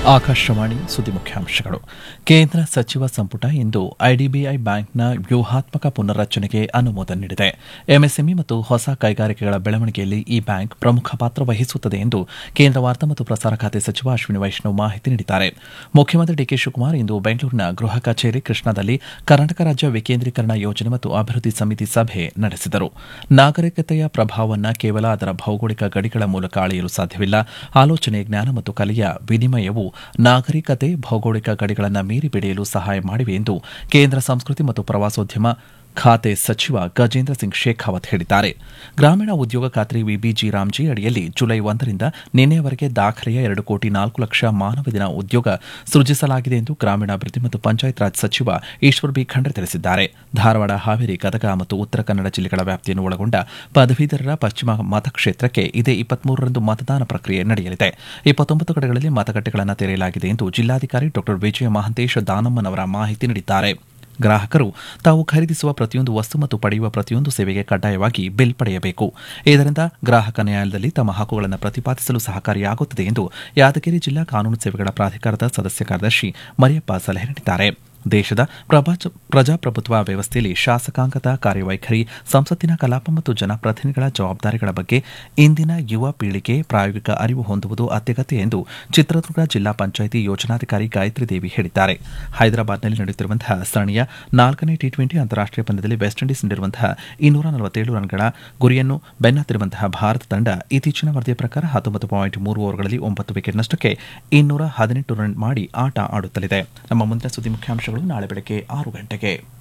ಆಕಾಶವಾಣಿ ಸುದ್ದಿ ಮುಖ್ಯಾಂಶಗಳು ಕೇಂದ್ರ ಸಚಿವ ಸಂಪುಟ ಇಂದು ಐಡಿಬಿಐ ಬ್ಯಾಂಕ್ನ ವ್ಯೂಹಾತ್ಮಕ ಪುನರ್ರಚನೆಗೆ ಅನುಮೋದನೆ ನೀಡಿದೆ ಎಂಎಸ್ಎಂಇ ಮತ್ತು ಹೊಸ ಕೈಗಾರಿಕೆಗಳ ಬೆಳವಣಿಗೆಯಲ್ಲಿ ಈ ಬ್ಯಾಂಕ್ ಪ್ರಮುಖ ಪಾತ್ರ ವಹಿಸುತ್ತದೆ ಎಂದು ಕೇಂದ್ರ ವಾರ್ತಾ ಮತ್ತು ಪ್ರಸಾರ ಖಾತೆ ಸಚಿವ ಅಶ್ವಿನಿ ವೈಷ್ಣವ್ ಮಾಹಿತಿ ನೀಡಿದ್ದಾರೆ ಮುಖ್ಯಮಂತ್ರಿ ಡಿಕೆ ಶಿವಕುಮಾರ್ ಇಂದು ಬೆಂಗಳೂರಿನ ಗೃಹ ಕಚೇರಿ ಕೃಷ್ಣಾದಲ್ಲಿ ಕರ್ನಾಟಕ ರಾಜ್ಯ ವಿಕೇಂದ್ರೀಕರಣ ಯೋಜನೆ ಮತ್ತು ಅಭಿವೃದ್ಧಿ ಸಮಿತಿ ಸಭೆ ನಡೆಸಿದರು ನಾಗರಿಕತೆಯ ಪ್ರಭಾವವನ್ನು ಕೇವಲ ಅದರ ಭೌಗೋಳಿಕ ಗಡಿಗಳ ಮೂಲಕ ಅಳೆಯಲು ಸಾಧ್ಯವಿಲ್ಲ ಆಲೋಚನೆ ಜ್ಞಾನ ಮತ್ತು ಕಲೆಯ ವಿನಿಮಯವು ನಾಗರಿಕತೆ ಭೌಗೋಳಿಕ ಗಡಿಗಳನ್ನು ಮೀರಿ ಬೆಳೆಯಲು ಸಹಾಯ ಮಾಡಿವೆ ಎಂದು ಕೇಂದ್ರ ಸಂಸ್ಕೃತಿ ಮತ್ತು ಪ್ರವಾಸೋದ್ಯಮ ಖಾತೆ ಸಚಿವ ಗಜೇಂದ್ರ ಸಿಂಗ್ ಶೇಖಾವತ್ ಹೇಳಿದ್ದಾರೆ ಗ್ರಾಮೀಣ ಉದ್ಯೋಗ ಖಾತ್ರಿ ವಿಬಿಜಿ ರಾಮ್ಜಿ ಅಡಿಯಲ್ಲಿ ಜುಲೈ ಒಂದರಿಂದ ನಿನ್ನೆಯವರೆಗೆ ದಾಖಲೆಯ ಎರಡು ಕೋಟಿ ನಾಲ್ಕು ಲಕ್ಷ ಮಾನವ ದಿನ ಉದ್ಯೋಗ ಸೃಜಿಸಲಾಗಿದೆ ಎಂದು ಗ್ರಾಮೀಣಾಭಿವೃದ್ಧಿ ಮತ್ತು ಪಂಚಾಯತ್ ರಾಜ್ ಸಚಿವ ಈಶ್ವರ್ ಬಿ ಖಂಡ್ರೆ ತಿಳಿಸಿದ್ದಾರೆ ಧಾರವಾಡ ಹಾವೇರಿ ಗದಗ ಮತ್ತು ಉತ್ತರ ಕನ್ನಡ ಜಿಲ್ಲೆಗಳ ವ್ಯಾಪ್ತಿಯನ್ನು ಒಳಗೊಂಡ ಪದವೀಧರರ ಪಶ್ಚಿಮ ಮತಕ್ಷೇತ್ರಕ್ಕೆ ಇದೇ ಇಪ್ಪತ್ಮೂರರಂದು ಮತದಾನ ಪ್ರಕ್ರಿಯೆ ನಡೆಯಲಿದೆ ಇಪ್ಪತ್ತೊಂಬತ್ತು ಕಡೆಗಳಲ್ಲಿ ಮತಗಟ್ಟೆಗಳನ್ನು ತೆರೆಯಲಾಗಿದೆ ಎಂದು ಜಿಲ್ಲಾಧಿಕಾರಿ ಡಾ ವಿಜಯ ಮಹಂತೇಶ್ ದಾನಮ್ಮನವರ ಮಾಹಿತಿ ನೀಡಿದ್ದಾರೆ ಗ್ರಾಹಕರು ತಾವು ಖರೀದಿಸುವ ಪ್ರತಿಯೊಂದು ವಸ್ತು ಮತ್ತು ಪಡೆಯುವ ಪ್ರತಿಯೊಂದು ಸೇವೆಗೆ ಕಡ್ಡಾಯವಾಗಿ ಬಿಲ್ ಪಡೆಯಬೇಕು ಇದರಿಂದ ಗ್ರಾಹಕ ನ್ಯಾಯಾಲಯದಲ್ಲಿ ತಮ್ಮ ಹಕ್ಕುಗಳನ್ನು ಪ್ರತಿಪಾದಿಸಲು ಸಹಕಾರಿಯಾಗುತ್ತದೆ ಎಂದು ಯಾದಗಿರಿ ಜಿಲ್ಲಾ ಕಾನೂನು ಸೇವೆಗಳ ಪ್ರಾಧಿಕಾರದ ಸದಸ್ಯ ಕಾರ್ಯದರ್ಶಿ ಮರಿಯಪ್ಪ ಸಲಹೆ ನೀಡಿದ್ದಾರೆ ದೇಶದ ಪ್ರಜಾಪ್ರಭುತ್ವ ವ್ಯವಸ್ಥೆಯಲ್ಲಿ ಶಾಸಕಾಂಗದ ಕಾರ್ಯವೈಖರಿ ಸಂಸತ್ತಿನ ಕಲಾಪ ಮತ್ತು ಜನಪ್ರತಿನಿಧಿಗಳ ಜವಾಬ್ದಾರಿಗಳ ಬಗ್ಗೆ ಇಂದಿನ ಯುವ ಪೀಳಿಗೆ ಪ್ರಾಯೋಗಿಕ ಅರಿವು ಹೊಂದುವುದು ಅತ್ಯಗತ್ಯ ಎಂದು ಚಿತ್ರದುರ್ಗ ಜಿಲ್ಲಾ ಪಂಚಾಯಿತಿ ಯೋಜನಾಧಿಕಾರಿ ಗಾಯತ್ರಿ ದೇವಿ ಹೇಳಿದ್ದಾರೆ ಹೈದರಾಬಾದ್ನಲ್ಲಿ ನಡೆಯುತ್ತಿರುವಂತಹ ಸರಣಿಯ ನಾಲ್ಕನೇ ಟಿ ಟ್ವೆಂಟಿ ಅಂತಾರಾಷ್ಟೀಯ ಪಂದ್ಯದಲ್ಲಿ ವೆಸ್ಟ್ ಇಂಡೀಸ್ ನೀಡಿರುವಂತಹ ಇನ್ನೂರ ನಲವತ್ತೇಳು ರನ್ಗಳ ಗುರಿಯನ್ನು ಬೆನ್ನತ್ತಿರುವಂತಹ ಭಾರತ ತಂಡ ಇತ್ತೀಚಿನ ವರದಿಯ ಪ್ರಕಾರ ಹತ್ತೊಂಬತ್ತು ಪಾಯಿಂಟ್ ಮೂರು ಓವರ್ಗಳಲ್ಲಿ ಒಂಬತ್ತು ವಿಕೆಟ್ ನಷ್ಟಕ್ಕೆ ಇನ್ನೂರ ಹದಿನೆಂಟು ರನ್ ಮಾಡಿ ಆಟ ಆಡುತ್ತಲಿದೆ ನಮ್ಮ ಮುಂದಿನ ಸುದ್ದಿ ಮುಖ್ಯಾಂಶಗಳು ನಾಳೆ ಬೆಳಗ್ಗೆ ಆರು ಗಂಟೆಗೆ